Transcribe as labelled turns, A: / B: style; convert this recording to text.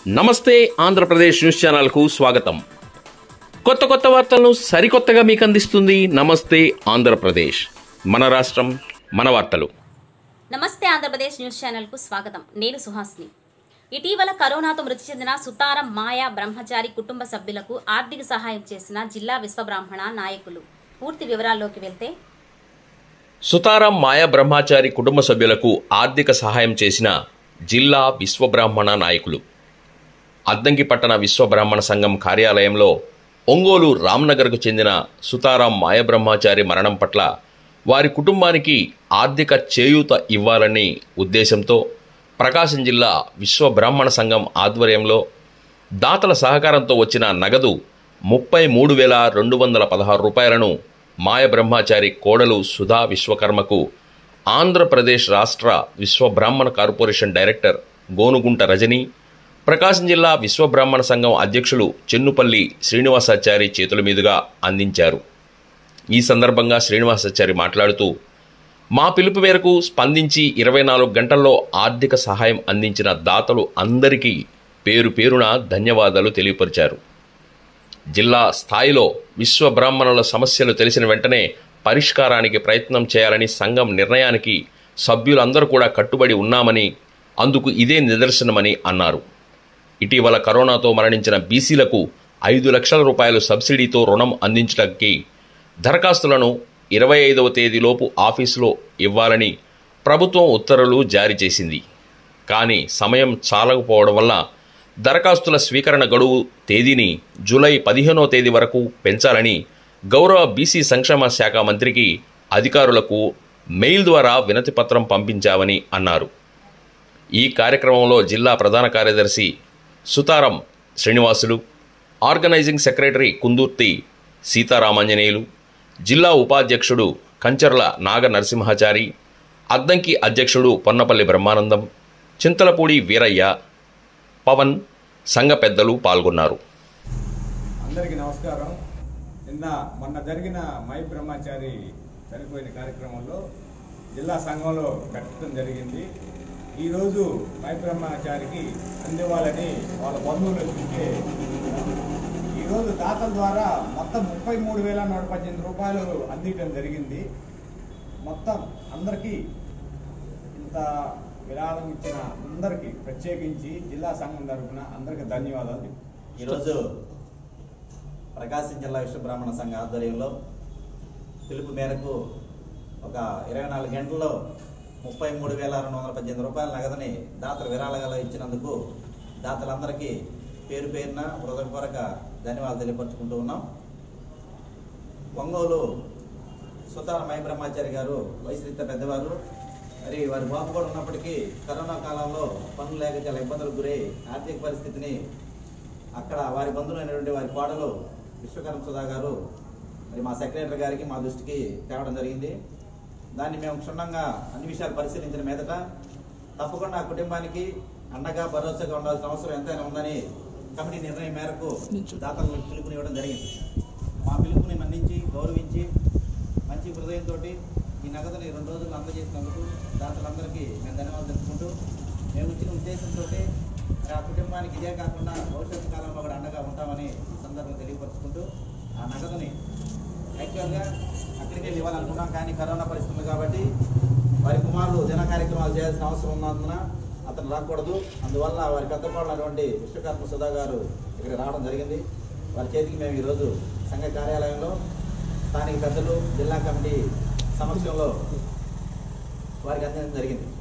A: నమస్తే ఆంధ్రప్రదేశ్ న్యూస్ ఛానల్కు స్వాగతం కొత్త కొత్త వార్తలను సరికొత్తగా మీకు అందిస్తుంది నమస్తే ఆంధ్రప్రదేశ్ మన రాష్ట్రం మన వార్తలు
B: నమస్తే ఆంధ్రప్రదేశ్ న్యూస్ ఛానల్కు స్వాగతం నేను సుహాస్ని ఇటీవల కరోనాతో మృతి చెందిన సుతారం మాయా బ్రహ్మచారి కుటుంబ సభ్యులకు ఆర్థిక సహాయం చేసిన జిల్లా విశ్వబ్రాహ్మణ నాయకులు పూర్తి వివరాల్లోకి వెళ్తే
A: సుతారాం మాయా బ్రహ్మాచారి కుటుంబ సభ్యులకు ఆర్థిక సహాయం చేసిన జిల్లా విశ్వబ్రాహ్మణ నాయకులు అద్దంకి పట్టణ విశ్వబ్రాహ్మణ సంఘం కార్యాలయంలో ఒంగోలు రామ్నగర్కు చెందిన సుతారాం మాయబ్రహ్మాచారి మరణం పట్ల వారి కుటుంబానికి ఆర్థిక చేయూత ఇవ్వాలని ఉద్దేశంతో ప్రకాశం జిల్లా విశ్వబ్రాహ్మణ సంఘం ఆధ్వర్యంలో దాతల సహకారంతో వచ్చిన నగదు ముప్పై మూడు వేల రెండు వందల పదహారు రూపాయలను మాయ బ్రహ్మాచారి కోడలు సుధా విశ్వకర్మకు ఆంధ్రప్రదేశ్ రాష్ట్ర విశ్వబ్రాహ్మణ కార్పొరేషన్ డైరెక్టర్ గోనుగుంట రజని ప్రకాశం జిల్లా విశ్వబ్రాహ్మణ సంఘం అధ్యక్షులు చెన్నుపల్లి శ్రీనివాసాచారి చేతుల మీదుగా అందించారు ఈ సందర్భంగా శ్రీనివాసాచారి మాట్లాడుతూ మా పిలుపు మేరకు స్పందించి ఇరవై నాలుగు గంటల్లో ఆర్థిక సహాయం అందించిన దాతలు అందరికీ పేరు పేరున ధన్యవాదాలు తెలియపరిచారు జిల్లా స్థాయిలో విశ్వ బ్రాహ్మణుల సమస్యలు తెలిసిన వెంటనే పరిష్కారానికి ప్రయత్నం చేయాలని సంఘం నిర్ణయానికి సభ్యులందరూ కూడా కట్టుబడి ఉన్నామని అందుకు ఇదే నిదర్శనమని అన్నారు ఇటీవల కరోనాతో మరణించిన బీసీలకు ఐదు లక్షల రూపాయలు సబ్సిడీతో రుణం అందించడానికి దరఖాస్తులను ఇరవై ఐదవ తేదీలోపు ఆఫీసులో ఇవ్వాలని ప్రభుత్వం ఉత్తర్వులు జారీ చేసింది కానీ సమయం చాలకపోవడం వల్ల దరఖాస్తుల స్వీకరణ గడువు తేదీని జూలై పదిహేనో తేదీ వరకు పెంచాలని గౌరవ బీసీ సంక్షేమ శాఖ మంత్రికి అధికారులకు మెయిల్ ద్వారా వినతిపత్రం పంపించామని అన్నారు ఈ కార్యక్రమంలో జిల్లా ప్రధాన కార్యదర్శి సుతారం శ్రీనివాసులు ఆర్గనైజింగ్ సెక్రటరీ కుందుర్తి సీతారామాంజనేయులు జిల్లా ఉపాధ్యక్షుడు కంచర్ల నాగ నరసింహాచారి అద్దంకి అధ్యక్షుడు పొన్నపల్లి బ్రహ్మానందం చింతలపూడి వీరయ్య పవన్ సంఘ పెద్దలు పాల్గొన్నారు
C: అందరికీ నమస్కారం నిన్న మొన్న జరిగిన మై బ్రహ్మచారి చనిపోయిన కార్యక్రమంలో జిల్లా సంఘంలో కట్టడం జరిగింది ఈరోజు మై బ్రహ్మచారికి అందివ్వాలని వాళ్ళ బంధువులు చూస్తే ఈరోజు దాతల ద్వారా మొత్తం ముప్పై మూడు వేల నూట పద్దెనిమిది రూపాయలు అందించడం జరిగింది మొత్తం అందరికీ ఇంత విరాళం ఇచ్చిన అందరికీ ప్రత్యేకించి జిల్లా సంఘం తరఫున అందరికీ ధన్యవాదాలు
D: ఈరోజు ప్రకాశం జిల్లా విశ్వ బ్రాహ్మణ సంఘ ఆధ్వర్యంలో పిలుపు మేరకు ఒక ఇరవై నాలుగు గంటల్లో ముప్పై మూడు వేల రెండు వందల పద్దెనిమిది రూపాయల నగదుని దాతలు విరాళగా ఇచ్చినందుకు దాతలందరికీ పేరు పేరున హృదయపూర్వక ధన్యవాదాలు తెలియపరుచుకుంటూ ఉన్నాం ఒంగోలు సుతార మై బ్రహ్మాచారి గారు వయసు రీత్యా పెద్దవారు మరి వారి బాబు కూడా ఉన్నప్పటికీ కరోనా కాలంలో పనులు లేక చాలా ఇబ్బందులకు గురై ఆర్థిక పరిస్థితిని అక్కడ వారి బంధువులైనటువంటి వారి కోడలు విశ్వకర్మ సుధా గారు మరి మా సెక్రటరీ గారికి మా దృష్టికి తేవడం జరిగింది దాన్ని మేము క్షుణ్ణంగా అన్ని విషయాలు పరిశీలించిన మీదట తప్పకుండా ఆ కుటుంబానికి అండగా భరోసాగా ఉండాల్సిన అవసరం ఎంతైనా ఉందని కమిటీ నిర్ణయం మేరకు దాతలకు పిలుపునివ్వడం జరిగింది మా పిలుపుని మన్నించి గౌరవించి మంచి హృదయంతో ఈ నగదుని రెండు రోజులు అందజేసినందుకు దాతలందరికీ మేము ధన్యవాదాలు తెలుపుకుంటూ మేము ఇచ్చిన ఉద్దేశంతో మరి ఆ కుటుంబానికి ఇదే కాకుండా భవిష్యత్తు కాలంలో కూడా అండగా ఉంటామని ఈ సందర్భంగా తెలియపరుచుకుంటూ ఆ నగదుని యాక్చువల్గా అక్కడికి వెళ్ళి ఇవ్వాలనుకున్నాం కానీ కరోనా పరిస్థితులు కాబట్టి వారి కుమారుడు జన కార్యక్రమాలు చేయాల్సిన అవసరం ఉన్నందున అతను రాకూడదు అందువల్ల వారి పెద్ద కోడలైనటువంటి విశ్వకర్మ సుధా గారు ఇక్కడికి రావడం జరిగింది వారి చేతికి మేము ఈరోజు సంఘ కార్యాలయంలో స్థానిక పెద్దలు జిల్లా కమిటీ సమక్షంలో వారికి అందించడం జరిగింది